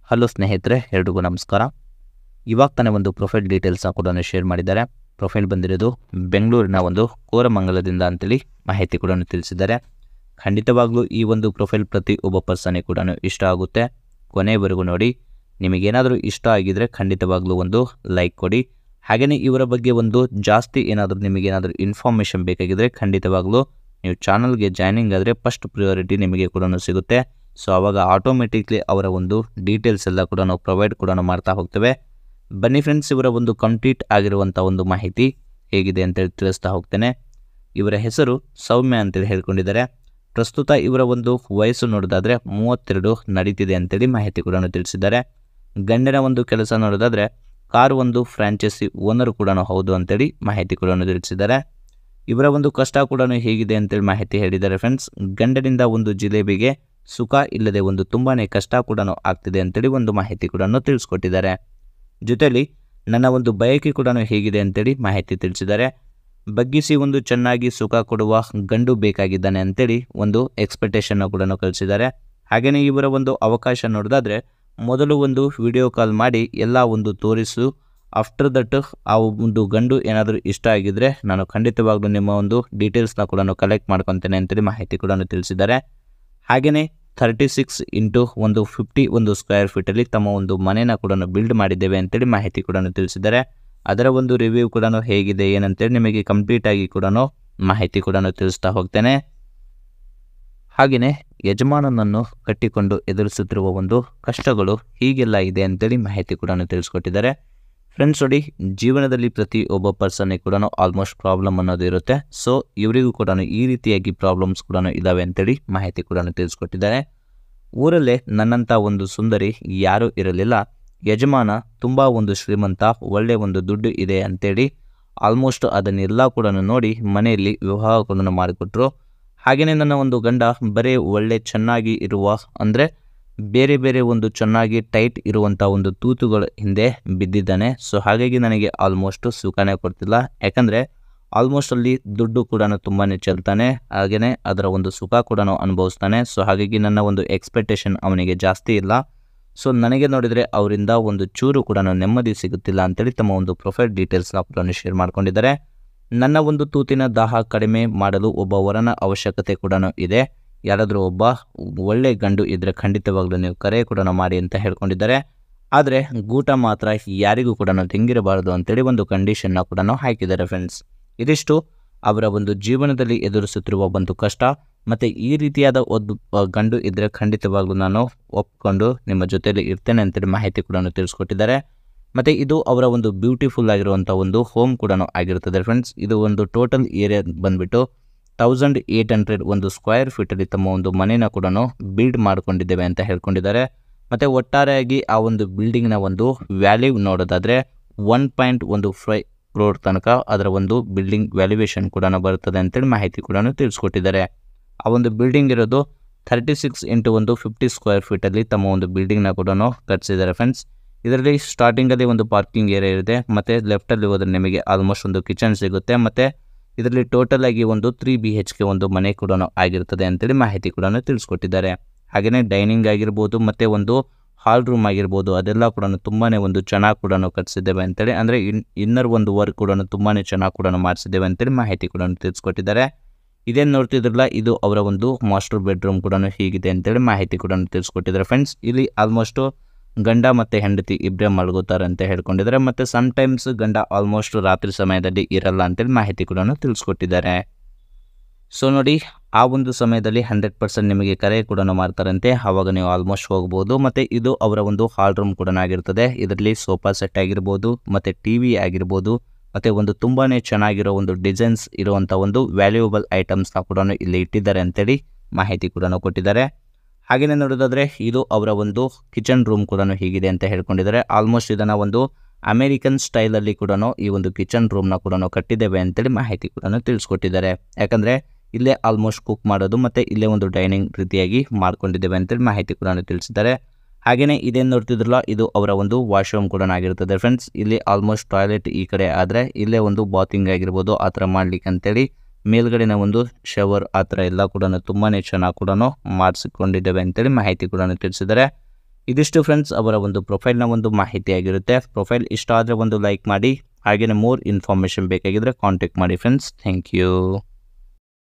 hello ಸ್ನೇಹಿತರೆ ಎಲ್ರಿಗೂ ನಮಸ್ಕಾರ ಇವಾಗ ತಾನೇ ಒಂದು ಪ್ರೊಫೈಲ್ ಡೀಟೇಲ್ಸ್ನ ಕೂಡ ಶೇರ್ ಮಾಡಿದ್ದಾರೆ ಪ್ರೊಫೈಲ್ ಬಂದಿರೋದು ಬೆಂಗಳೂರಿನ ಒಂದು ಕೋರಮಂಗಲದಿಂದ ಅಂತೇಳಿ ಮಾಹಿತಿ ಕೂಡ ತಿಳಿಸಿದ್ದಾರೆ ಖಂಡಿತವಾಗ್ಲೂ ಈ ಒಂದು ಪ್ರೊಫೈಲ್ ಪ್ರತಿ ಒಬ್ಬ ಪರ್ಸನಿಗೆ ಕೂಡ ಇಷ್ಟ ಆಗುತ್ತೆ ಕೊನೆಯವರೆಗೂ ನೋಡಿ ನಿಮಗೇನಾದರೂ ಇಷ್ಟ ಆಗಿದ್ರೆ ಖಂಡಿತವಾಗ್ಲೂ ಒಂದು ಲೈಕ್ ಕೊಡಿ ಹಾಗೆಯೇ ಇವರ ಬಗ್ಗೆ ಒಂದು ಜಾಸ್ತಿ ಏನಾದರೂ ನಿಮಗೇನಾದರೂ ಇನ್ಫಾರ್ಮೇಷನ್ ಬೇಕಾಗಿದ್ದರೆ ಖಂಡಿತವಾಗ್ಲೂ ನೀವು ಚಾನಲ್ಗೆ ಜಾಯ್ನಿಂಗ್ ಆದರೆ ಫಸ್ಟ್ ಪ್ರಿಯಾರಿಟಿ ನಿಮಗೆ ಕೂಡ ಸಿಗುತ್ತೆ ಸೊ ಆವಾಗ ಆಟೋಮೆಟಿಕ್ಲಿ ಅವರ ಒಂದು ಡೀಟೇಲ್ಸ್ ಎಲ್ಲ ಕೂಡ ನಾವು ಪ್ರೊವೈಡ್ ಕೂಡ ಮಾಡ್ತಾ ಹೋಗ್ತೇವೆ ಬನ್ನಿ ಫ್ರೆಂಡ್ಸ್ ಇವರ ಒಂದು ಕಂಪ್ಲೀಟ್ ಆಗಿರುವಂಥ ಒಂದು ಮಾಹಿತಿ ಹೇಗಿದೆ ಅಂತೇಳಿ ತಿಳಿಸ್ತಾ ಹೋಗ್ತೇನೆ ಇವರ ಹೆಸರು ಸೌಮ್ಯ ಅಂತೇಳಿ ಹೇಳ್ಕೊಂಡಿದ್ದಾರೆ ಪ್ರಸ್ತುತ ಇವರ ಒಂದು ವಯಸ್ಸು ನೋಡೋದಾದರೆ ಮೂವತ್ತೆರಡು ನಡೀತಿದೆ ಅಂತೇಳಿ ಮಾಹಿತಿ ಕೂಡ ತಿಳಿಸಿದ್ದಾರೆ ಗಂಡಿನ ಒಂದು ಕೆಲಸ ನೋಡೋದಾದರೆ ಕಾರು ಒಂದು ಫ್ರಾಂಚೈಸಿ ಓನರ್ ಕೂಡ ಹೌದು ಅಂತೇಳಿ ಮಾಹಿತಿ ಕೂಡ ತಿಳಿಸಿದ್ದಾರೆ ಇವರ ಒಂದು ಕಷ್ಟ ಕೂಡ ಹೇಗಿದೆ ಅಂತೇಳಿ ಮಾಹಿತಿ ಹೇಳಿದ್ದಾರೆ ಫ್ರೆಂಡ್ಸ್ ಗಂಡನಿಂದ ಒಂದು ಜಿಲೇಬಿಗೆ ಸುಖ ಇಲ್ಲದೆ ಒಂದು ತುಂಬಾ ಕಷ್ಟ ಕೂಡ ಆಗ್ತಿದೆ ಅಂತೇಳಿ ಒಂದು ಮಾಹಿತಿ ಕೂಡ ತಿಳಿಸ್ಕೊಟ್ಟಿದ್ದಾರೆ ಜೊತೆಯಲ್ಲಿ ನನ್ನ ಒಂದು ಬಯಕೆ ಕೂಡ ಹೇಗಿದೆ ಅಂತೇಳಿ ಮಾಹಿತಿ ತಿಳಿಸಿದ್ದಾರೆ ಬಗ್ಗಿಸಿ ಒಂದು ಚೆನ್ನಾಗಿ ಸುಖ ಕೊಡುವ ಗಂಡು ಬೇಕಾಗಿದ್ದಾನೆ ಅಂತೇಳಿ ಒಂದು ಎಕ್ಸ್ಪೆಕ್ಟೇಷನ್ನ ಕೂಡ ಕಳಿಸಿದ್ದಾರೆ ಹಾಗೆಯೇ ಇವರ ಒಂದು ಅವಕಾಶ ನೋಡೋದಾದರೆ ಮೊದಲು ಒಂದು ವಿಡಿಯೋ ಕಾಲ್ ಮಾಡಿ ಎಲ್ಲ ಒಂದು ತೋರಿಸು ಆಫ್ಟರ್ ದಟ್ ಆ ಒಂದು ಗಂಡು ಏನಾದರೂ ಇಷ್ಟ ಆಗಿದ್ದರೆ ನಾನು ಖಂಡಿತವಾಗ್ಲೂ ನಿಮ್ಮ ಒಂದು ಡೀಟೇಲ್ಸ್ನ ಕೂಡ ಕಲೆಕ್ಟ್ ಮಾಡ್ಕೊತೇನೆ ಅಂತೇಳಿ ಮಾಹಿತಿ ಕೂಡ ತಿಳಿಸಿದ್ದಾರೆ ಹಾಗೆಯೇ ಥರ್ಟಿ ಸಿಕ್ಸ್ ಇಂಟು ಒಂದು ಫಿಫ್ಟಿ ಒಂದು ಸ್ಕ್ವೇರ್ ಫೀಟಲ್ಲಿ ತಮ್ಮ ಒಂದು ಮನೇನ ಕೂಡ ಬಿಲ್ಡ್ ಮಾಡಿದ್ದೇವೆ ಅಂತೇಳಿ ಮಾಹಿತಿ ಕೂಡ ತಿಳಿಸಿದ್ದಾರೆ ಅದರ ಒಂದು ರಿವ್ಯೂ ಕೂಡ ಹೇಗಿದೆ ಏನಂತೇಳಿ ನಿಮಗೆ ಕಂಪ್ಲೀಟಾಗಿ ಕೂಡ ಮಾಹಿತಿ ಕೂಡ ತಿಳಿಸ್ತಾ ಹೋಗ್ತೇನೆ ಹಾಗೆಯೇ ಯಜಮಾನನನ್ನು ಕಟ್ಟಿಕೊಂಡು ಎದುರಿಸುತ್ತಿರುವ ಒಂದು ಕಷ್ಟಗಳು ಹೀಗೆಲ್ಲ ಇದೆ ಅಂತೇಳಿ ಮಾಹಿತಿ ಕೂಡ ತಿಳಿಸ್ಕೊಟ್ಟಿದ್ದಾರೆ ಫ್ರೆಂಡ್ಸ್ ನೋಡಿ ಜೀವನದಲ್ಲಿ ಪ್ರತಿ ಒಬ್ಬ ಪರ್ಸನ್ನಿಗೆ ಕೂಡ ಆಲ್ಮೋಸ್ಟ್ ಪ್ರಾಬ್ಲಮ್ ಅನ್ನೋದು ಇರುತ್ತೆ ಸೊ ಇವರಿಗೂ ಕೂಡ ಈ ರೀತಿಯಾಗಿ ಪ್ರಾಬ್ಲಮ್ಸ್ ಕೂಡ ಇದ್ದಾವೆ ಅಂತೇಳಿ ಮಾಹಿತಿ ಕೂಡ ತಿಳಿಸ್ಕೊಟ್ಟಿದ್ದಾರೆ ಊರಲ್ಲೇ ನನ್ನಂಥ ಒಂದು ಸುಂದರಿ ಯಾರೂ ಇರಲಿಲ್ಲ ಯಜಮಾನ ತುಂಬ ಒಂದು ಶ್ರೀಮಂತ ಒಳ್ಳೆಯ ಒಂದು ದುಡ್ಡು ಇದೆ ಅಂತೇಳಿ ಆಲ್ಮೋಸ್ಟ್ ಅದನ್ನೆಲ್ಲ ಕೂಡ ನೋಡಿ ಮನೆಯಲ್ಲಿ ವಿವಾಹ ಕೂಡ ಮಾಡಿಕೊಟ್ರು ಹಾಗೆಯೇ ನನ್ನ ಒಂದು ಗಂಡ ಬರೀ ಒಳ್ಳೆ ಚೆನ್ನಾಗಿ ಇರುವ ಅಂದರೆ ಬೇರೆ ಬೇರೆ ಒಂದು ಚೆನ್ನಾಗಿ ಟೈಟ್ ಇರುವಂಥ ಒಂದು ತೂತುಗಳ ಹಿಂದೆ ಬಿದ್ದಿದ್ದಾನೆ ಸೊ ಹಾಗಾಗಿ ನನಗೆ ಆಲ್ಮೋಸ್ಟ್ ಸುಖನೇ ಕೊಡ್ತಿಲ್ಲ ಯಾಕಂದರೆ ಆಲ್ಮೋಸ್ಟ್ ಅಲ್ಲಿ ದುಡ್ಡು ಕೂಡ ತುಂಬಾ ಚೆಲ್ತಾನೆ ಹಾಗೆಯೇ ಅದರ ಒಂದು ಸುಖ ಕೂಡ ಅನುಭವಿಸ್ತಾನೆ ಸೊ ಹಾಗಾಗಿ ನನ್ನ ಒಂದು ಎಕ್ಸ್ಪೆಕ್ಟೇಷನ್ ಅವನಿಗೆ ಜಾಸ್ತಿ ಇಲ್ಲ ಸೊ ನನಗೆ ನೋಡಿದರೆ ಅವರಿಂದ ಒಂದು ಚೂರು ಕೂಡ ನೆಮ್ಮದಿ ಸಿಗುತ್ತಿಲ್ಲ ಅಂತೇಳಿ ತಮ್ಮ ಒಂದು ಪ್ರೊಫೈಲ್ ಡೀಟೇಲ್ಸ್ನ ಕೂಡ ಶೇರ್ ಮಾಡ್ಕೊಂಡಿದ್ದಾರೆ ನನ್ನ ಒಂದು ತೂತಿನ ದಾಹ ಕಡಿಮೆ ಮಾಡಲು ಒಬ್ಬ ವರನ ಅವಶ್ಯಕತೆ ಕೂಡ ಇದೆ ಯಾರಾದರೂ ಒಬ್ಬ ಒಳ್ಳೆ ಗಂಡು ಇದ್ದರೆ ಖಂಡಿತವಾಗ್ಲೂ ನೀವು ಕರೆ ಕೂಡ ಮಾಡಿ ಅಂತ ಹೇಳ್ಕೊಂಡಿದ್ದಾರೆ ಆದರೆ ಗೂಟ ಮಾತ್ರ ಯಾರಿಗೂ ಕೂಡ ತಿಂಗಿರಬಾರದು ಅಂತೇಳಿ ಒಂದು ಕಂಡೀಷನ್ನ ಕೂಡ ಹಾಕಿದ್ದಾರೆ ಫ್ರೆಂಡ್ಸ್ ಇದಿಷ್ಟು ಅವರ ಒಂದು ಜೀವನದಲ್ಲಿ ಎದುರಿಸುತ್ತಿರುವ ಒಂದು ಕಷ್ಟ ಮತ್ತು ಈ ರೀತಿಯಾದ ಒಂದು ಗಂಡು ಇದ್ದರೆ ಖಂಡಿತವಾಗ್ಲೂ ನಾನು ಒಪ್ಕೊಂಡು ನಿಮ್ಮ ಜೊತೆಯಲ್ಲಿ ಇರ್ತೇನೆ ಅಂತೇಳಿ ಮಾಹಿತಿ ಕೂಡ ತಿಳಿಸ್ಕೊಟ್ಟಿದ್ದಾರೆ ಮತ್ತು ಇದು ಅವರ ಒಂದು ಬ್ಯೂಟಿಫುಲ್ ಆಗಿರುವಂಥ ಒಂದು ಹೋಮ್ ಕೂಡ ಆಗಿರ್ತದೆ ಫ್ರೆಂಡ್ಸ್ ಇದು ಒಂದು ಟೋಟಲ್ ಏರಿಯಾ ಬಂದುಬಿಟ್ಟು ತೌಸಂಡ್ ಏಯ್ಟ್ ಹಂಡ್ರೆಡ್ ಒಂದು ಸ್ಕ್ವೇರ್ ಫೀಟಲ್ಲಿ ತಮ್ಮ ಒಂದು ಮನೇನ ಕೂಡ ಬಿಲ್ಡ್ ಮಾಡ್ಕೊಂಡಿದ್ದೇವೆ ಅಂತ ಹೇಳ್ಕೊಂಡಿದ್ದಾರೆ ಮತ್ತು ಒಟ್ಟಾರೆಯಾಗಿ ಆ ಒಂದು ಬಿಲ್ಡಿಂಗ್ನ ಒಂದು ವ್ಯಾಲ್ಯೂ ನೋಡೋದಾದರೆ ಒನ್ ಪಾಯಿಂಟ್ ಒಂದು ಫೈ ಕ್ರೋರ್ ತನಕ ಅದರ ಒಂದು ಬಿಲ್ಡಿಂಗ್ ವ್ಯಾಲ್ಯೂಯೇಷನ್ ಕೂಡ ಬರ್ತದೆ ಅಂತೇಳಿ ಮಾಹಿತಿ ಕೂಡ ತಿಳಿಸ್ಕೊಟ್ಟಿದ್ದಾರೆ ಆ ಒಂದು ಬಿಲ್ಡಿಂಗ್ ಇರೋದು ಥರ್ಟಿ ಸಿಕ್ಸ್ ಇಂಟು ಒಂದು ಫಿಫ್ಟಿ ಸ್ಕ್ವೇರ್ ಫೀಟಲ್ಲಿ ತಮ್ಮ ಒಂದು ಬಿಲ್ಡಿಂಗ್ನ ಕೂಡ ಕಟ್ಸಿದ್ದಾರೆ ಫ್ರೆಂಡ್ಸ್ ಇದರಲ್ಲಿ ಸ್ಟಾರ್ಟಿಂಗಲ್ಲಿ ಒಂದು ಪಾರ್ಕಿಂಗ್ ಏರಿಯಾ ಇದೆ ಮತ್ತು ಲೆಫ್ಟಲ್ಲಿ ಹೋದರೆ ನಿಮಗೆ ಆಲ್ಮೋಸ್ಟ್ ಒಂದು ಕಿಚನ್ ಸಿಗುತ್ತೆ ಮತ್ತು ಇದರಲ್ಲಿ ಟೋಟಲ್ ಆಗಿ ಒಂದು ತ್ರೀ ಬಿ ಹೆಚ್ ಕೆ ಒಂದು ಮನೆ ಕೂಡ ಆಗಿರ್ತದೆ ಅಂತೇಳಿ ಮಾಹಿತಿ ಕೂಡ ತಿಳಿಸ್ಕೊಟ್ಟಿದ್ದಾರೆ ಹಾಗೆಯೇ ಡೈನಿಂಗ್ ಆಗಿರ್ಬೋದು ಮತ್ತು ಒಂದು ಹಾಲ್ ರೂಮ್ ಆಗಿರ್ಬೋದು ಅದೆಲ್ಲ ಕೂಡ ತುಂಬಾ ಒಂದು ಚೆನ್ನಾಗಿ ಕೂಡ ಕಟ್ಸಿದ್ದೇವೆ ಅಂತೇಳಿ ಅಂದರೆ ಇನ್ ಇನ್ನರ್ ಒಂದು ವರ್ಕ್ ಕೂಡ ತುಂಬಾ ಚೆನ್ನಾಗಿ ಕೂಡ ಮಾಡಿಸಿದ್ದೇವೆ ಅಂತೇಳಿ ಮಾಹಿತಿ ಕೂಡ ತಿಳಿಸ್ಕೊಟ್ಟಿದ್ದಾರೆ ಇದೇನು ನೋಡ್ತಿದ್ರಲ್ಲ ಇದು ಅವರ ಒಂದು ಮಾಸ್ಟರ್ ಬೆಡ್ರೂಮ್ ಕೂಡ ಹೀಗಿದೆ ಅಂತೇಳಿ ಮಾಹಿತಿ ಕೂಡ ತಿಳಿಸ್ಕೊಟ್ಟಿದ್ದಾರೆ ಫ್ರೆಂಡ್ಸ್ ಇಲ್ಲಿ ಆಲ್ಮೋಸ್ಟು ಗಂಡ ಮತ್ತು ಹೆಂಡತಿ ಇಬ್ಬರೇ ಮಲಗುತ್ತಾರೆ ಅಂತ ಹೇಳ್ಕೊಂಡಿದ್ದಾರೆ ಮತ್ತು ಸಮ್ಟೈಮ್ಸ್ ಗಂಡ ಆಲ್ಮೋಸ್ಟ್ ರಾತ್ರಿ ಸಮಯದಲ್ಲಿ ಇರಲ್ಲ ಅಂತೇಳಿ ಮಾಹಿತಿ ಕೂಡ ತಿಳಿಸ್ಕೊಟ್ಟಿದ್ದಾರೆ ಸೊ ನೋಡಿ ಆ ಒಂದು ಸಮಯದಲ್ಲಿ ಹಂಡ್ರೆಡ್ ಪರ್ಸೆಂಟ್ ನಿಮಗೆ ಕರೆ ಕೂಡ ಮಾಡ್ತಾರಂತೆ ಆವಾಗ ನೀವು ಆಲ್ಮೋಸ್ಟ್ ಹೋಗ್ಬೋದು ಮತ್ತು ಇದು ಅವರ ಒಂದು ಹಾಲ್ ರೂಮ್ ಕೂಡ ಆಗಿರ್ತದೆ ಇದರಲ್ಲಿ ಸೋಫಾ ಸೆಟ್ ಆಗಿರ್ಬೋದು ಮತ್ತು ಟಿ ವಿ ಆಗಿರ್ಬೋದು ಮತ್ತು ಒಂದು ತುಂಬಾ ಚೆನ್ನಾಗಿರೋ ಒಂದು ಡಿಸೈನ್ಸ್ ಇರುವಂಥ ಒಂದು ವ್ಯಾಲ್ಯೂಯಬಲ್ ಐಟಮ್ಸ್ನ ಕೂಡ ಇಲ್ಲಿ ಇಟ್ಟಿದ್ದಾರೆ ಅಂತೇಳಿ ಮಾಹಿತಿ ಕೂಡ ಕೊಟ್ಟಿದ್ದಾರೆ ಹಾಗೆಯೇ ನೋಡೋದಾದರೆ ಇದು ಅವರ ಒಂದು ಕಿಚನ್ ರೂಮ್ ಕೂಡ ಹೀಗಿದೆ ಅಂತ ಹೇಳ್ಕೊಂಡಿದ್ದಾರೆ ಆಲ್ಮೋಸ್ಟ್ ಇದನ್ನು ಒಂದು ಅಮೇರಿಕನ್ ಸ್ಟೈಲಲ್ಲಿ ಕೂಡ ಈ ಒಂದು ಕಿಚನ್ ರೂಮ್ನ ಕೂಡ ಕಟ್ಟಿದ್ದೇವೆ ಅಂತೇಳಿ ಮಾಹಿತಿ ಕೂಡ ತಿಳಿಸ್ಕೊಟ್ಟಿದ್ದಾರೆ ಯಾಕಂದರೆ ಇಲ್ಲೇ ಆಲ್ಮೋಸ್ಟ್ ಕುಕ್ ಮಾಡೋದು ಮತ್ತು ಇಲ್ಲೇ ಒಂದು ಡೈನಿಂಗ್ ರೀತಿಯಾಗಿ ಮಾಡ್ಕೊಂಡಿದ್ದೇವೆ ಅಂತೇಳಿ ಮಾಹಿತಿ ಕೂಡ ತಿಳಿಸಿದ್ದಾರೆ ಹಾಗೆಯೇ ಇದೇನು ನೋಡ್ತಿದ್ರಲ್ಲ ಇದು ಅವರ ಒಂದು ವಾಶ್ರೂಮ್ ಕೂಡ ಆಗಿರ್ತದೆ ಫ್ರೆಂಡ್ಸ್ ಇಲ್ಲಿ ಆಲ್ಮೋಸ್ಟ್ ಟಾಯ್ಲೆಟ್ ಈ ಕಡೆ ಆದರೆ ಇಲ್ಲೇ ಒಂದು ಬಾತಿಂಗ್ ಆಗಿರ್ಬೋದು ಆ ಥರ ಮಾಡ್ಲಿಕ್ಕೆ ಅಂತೇಳಿ ಮೇಲ್ಗಡೆನ ಒಂದು ಶವರ್ ಆ ಥರ ಎಲ್ಲ ಕೂಡ ತುಂಬಾ ಚೆನ್ನಾಗಿ ಕೂಡ ಮಾಡಿಸಿಕೊಂಡಿದ್ದೇವೆ ಅಂತೇಳಿ ಮಾಹಿತಿ ಕೂಡ ತಿಳಿಸಿದ್ದಾರೆ ಇದಿಷ್ಟು ಫ್ರೆಂಡ್ಸ್ ಅವರ ಒಂದು ಪ್ರೊಫೈಲ್ನ ಒಂದು ಮಾಹಿತಿಯಾಗಿರುತ್ತೆ ಪ್ರೊಫೈಲ್ ಇಷ್ಟ ಆದರೆ ಒಂದು ಲೈಕ್ ಮಾಡಿ ಹಾಗೆಯೇ ಮೋರ್ ಇನ್ಫಾರ್ಮೇಷನ್ ಬೇಕಾಗಿದ್ದರೆ ಕಾಂಟ್ಯಾಕ್ಟ್ ಮಾಡಿ ಫ್ರೆಂಡ್ಸ್ ಥ್ಯಾಂಕ್ ಯು